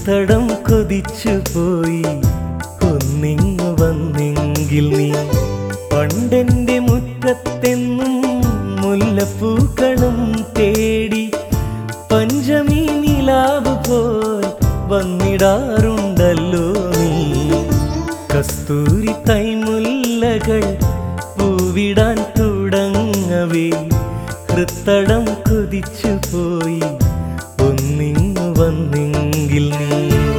ഹൃത്തടം കൊതിച്ചു പോയി ഒന്നിങ്ങു വന്നെങ്കിൽ നീ പണ്ടെന്റെ മുറ്റത്തെന്നും മുല്ലപ്പൂക്കളും തേടി പഞ്ചമി നിലാവ് പോൽ വന്നിടാറുണ്ടല്ലോ നീ കസ്തൂരി തൈമുല്ലകൾ പൂവിടാൻ തുടങ്ങവേ ഹൃത്തടം കൊതിച്ചു പോയി ഒന്നിങ്ങു വന്നെങ്കിൽ നീ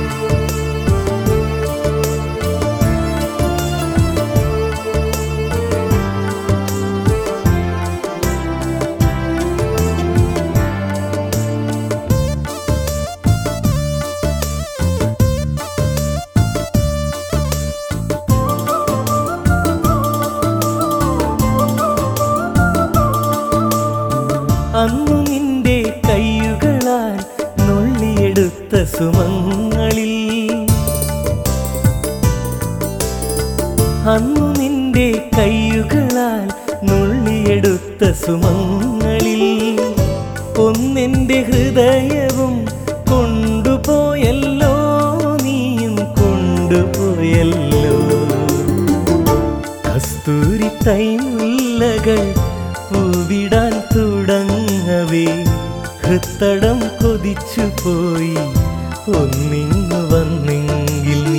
അന്നു നിന്റെ കൈയുകളാൽ നുള്ളിയെടുത്ത സുമങ്ങളിൽ അന്നു നിന്റെ കൈയുകളാൽ നുള്ളിയെടുത്ത സുമങ്ങളിൽ ഒന്നെന്റെ ഹൃദയവും കൊണ്ടുപോയല്ലോ നീയും കൊണ്ടുപോയല്ലോ കസ്തൂരി തൈമുല്ലകൾ പൂവിടാൻ തുടങ്ങവേ ഹൃത്തടം കൊതിച്ചു പോയി ഒന്നിങ്ങു വന്നെങ്കിൽ നീ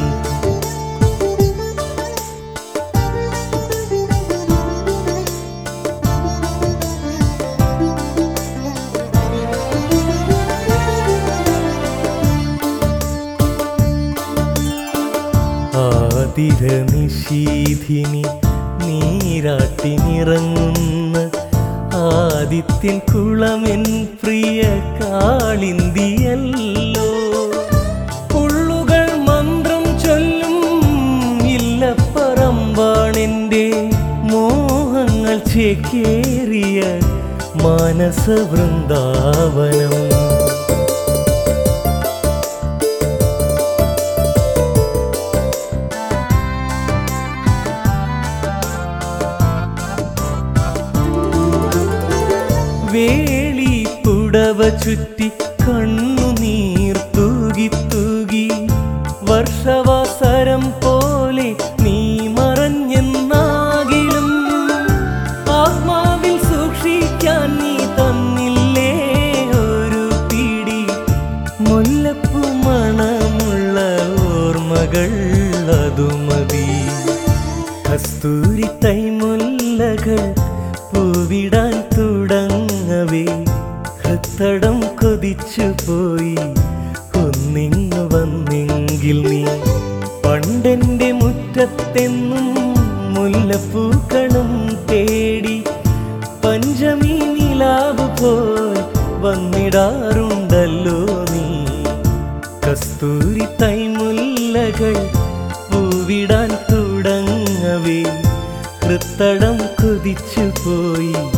ആതിര നിശീധിനി നീരാട്ടിനിറങ്ങുന്ന ആദിത്യൻ കുളമെൻ പ്രിയ കാളിന്തിയല്ലോ പുള്ളുകൾ മന്ത്രം ചൊല്ലും ഇല്ലപ്പറമ്പാണെൻ്റെ മോഹങ്ങൾ ചേക്കേറിയ മാനസ വൃന്ദാവനം വേളി പുടവ ചുറ്റി കണ്ണുനീർ തൂകി തൂകി വർഷവാസരം പോലെ നീ മറഞ്ഞെന്നാകിലും ആത്മാവിൽ സൂക്ഷിക്കാൻ നീ തന്നില്ലേ ഒരു പിടി മുല്ലപ്പൂ മണമുള്ള ഓർമ്മകൾ അതുമതി കസ്തൂരി തൈമുല്ലകൾ പൂവിടാൻ തുടങ്ങവേ ഹൃത്തടം കൊതിച്ചു പോയി ഒന്നിങ്ങു വന്നെങ്കിൽ നീ പണ്ടെന്റെ മുറ്റത്തെന്നും മുല്ലപ്പൂക്കളും തേടി പഞ്ചമി നിലാവ് പോൽ വന്നിടാറുണ്ടല്ലോ നീ കസ്തൂരി തൈമുല്ലകൾ പൂവിടാൻ തുടങ്ങവേ ഹൃത്തടം കൊതിച്ചു പോയി